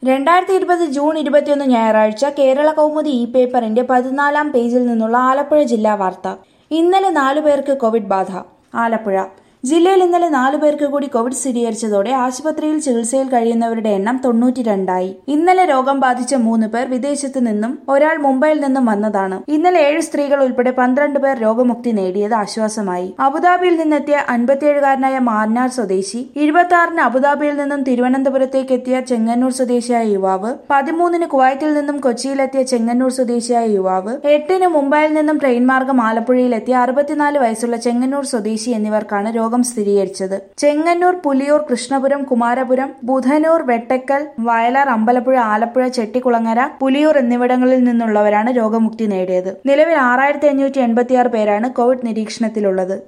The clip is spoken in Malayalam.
രണ്ടായിരത്തി ഇരുപത് ജൂൺ ഇരുപത്തിയൊന്ന് ഞായറാഴ്ച കേരള കൗമുദി ഇ പേപ്പറിന്റെ പതിനാലാം പേജിൽ നിന്നുള്ള ആലപ്പുഴ ജില്ലാ വാർത്ത ഇന്നലെ നാലു പേർക്ക് കോവിഡ് ബാധ ആലപ്പുഴ ജില്ലയിൽ ഇന്നലെ നാലു പേർക്ക് കൂടി കോവിഡ് സ്ഥിരീകരിച്ചതോടെ ആശുപത്രിയിൽ ചികിത്സയിൽ കഴിയുന്നവരുടെ എണ്ണം തൊണ്ണൂറ്റി രണ്ടായി ഇന്നലെ രോഗം ബാധിച്ച മൂന്ന് പേർ വിദേശത്ത് നിന്നും ഒരാൾ മുംബൈയിൽ നിന്നും വന്നതാണ് ഇന്നലെ ഏഴ് സ്ത്രീകൾ ഉൾപ്പെടെ പന്ത്രണ്ട് പേർ രോഗമുക്തി നേടിയത് ആശ്വാസമായി അബുദാബിയിൽ നിന്നെത്തിയ അൻപത്തിയേഴുകാരനായ മാന്നാർ സ്വദേശി ഇരുപത്തി ആറിന് അബുദാബിയിൽ നിന്നും തിരുവനന്തപുരത്തേക്ക് എത്തിയ ചെങ്ങന്നൂർ സ്വദേശിയായ യുവാവ് പതിമൂന്നിന് കുവൈറ്റിൽ നിന്നും കൊച്ചിയിലെത്തിയ ചെങ്ങന്നൂർ സ്വദേശിയായ യുവാവ് എട്ടിന് മുംബൈയിൽ നിന്നും ട്രെയിൻ മാർഗം ആലപ്പുഴയിലെത്തിയ അറുപത്തിനാല് വയസ്സുള്ള ചെങ്ങന്നൂർ സ്വദേശി എന്നിവർക്കാണ് രോഗം സ്ഥിരീകരിച്ചത് ചെങ്ങന്നൂർ പുലിയൂർ കൃഷ്ണപുരം കുമാരപുരം ബുധനൂർ വെട്ടക്കൽ വയലാർ അമ്പലപ്പുഴ ആലപ്പുഴ ചെട്ടിക്കുളങ്ങര പുലിയൂർ എന്നിവിടങ്ങളിൽ നിന്നുള്ളവരാണ് രോഗമുക്തി നേടിയത് നിലവിൽ ആറായിരത്തി അഞ്ഞൂറ്റി എൺപത്തിയാറ് പേരാണ് കോവിഡ് നിരീക്ഷണത്തിലുള്ളത്